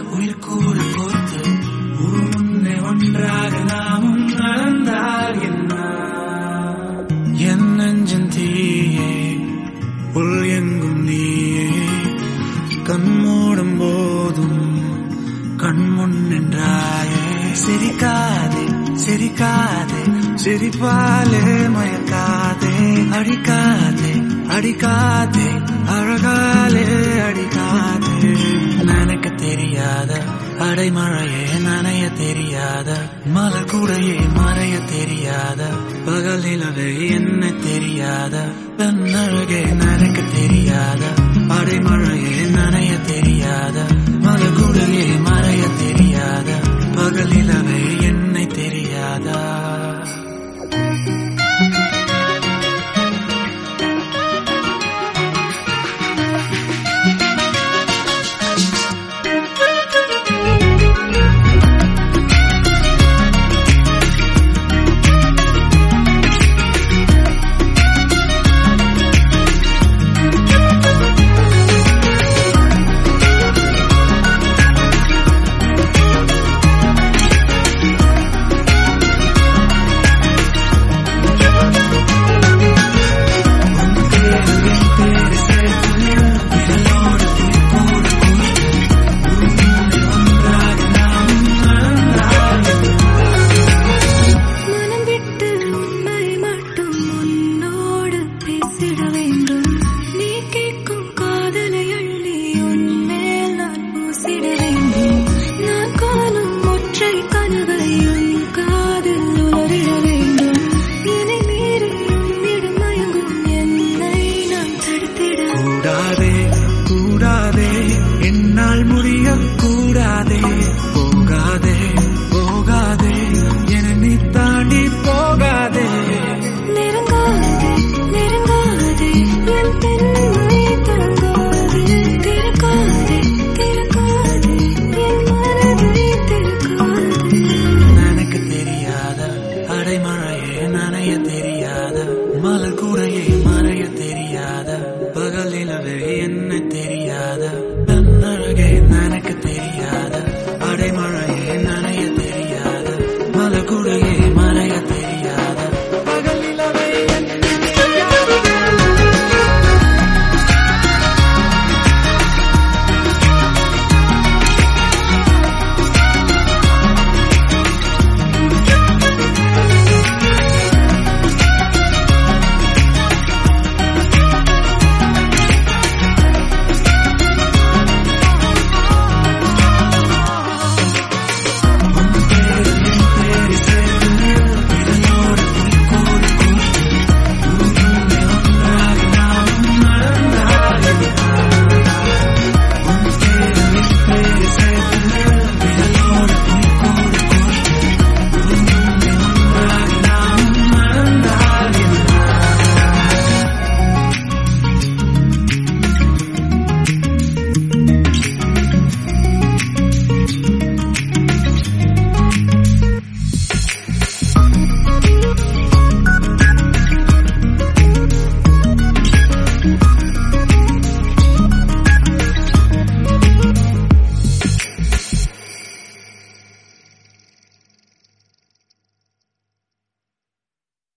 உயிர் கூட கோர்த்து ஒரு முன்னே ஒன்றாக நாமும் நடந்தால் என்ன என் நெஞ்சன் தீயே உள் எங்கும் நீயே கண் மூடும் போதும் கண் முன் நின்றாயே சிரிக்காதே சிரிக்காதே சிரிப்பாலே மயக்காதே அடிக்காதே அடிக்காதே அழகாலே அடிக்காதே நினைக்க தெரியாத அடைமழையே நனைய தெரியாத மலர் கூடையே மறைய தெரியாத பகல் நிலவே என்ன தெரியாத பெண்ணழகே நினைக்க தெரியாத அடைமழையே நனைய தெரியாத மலர் கூடையே மறைய தெரியாத பகல் நிலவே என்னை தெரியாதா மனம் விட்டு உண்மை மட்டும் உன்னோடு பேசிட வேண்டும் நீ கேட்கும் காதலை அள்ளி உன்மேல் நான் பூசிட வேண்டும் நான் காணும் ஒற்றை கனவை உன் காதில் உளறிட வேண்டும் என்னை மீறி உன்னிடம் மயங்கும் என்னை நான் தடுத்திட கூடாதே கூடாதே என்னால் முடிய கூடாதே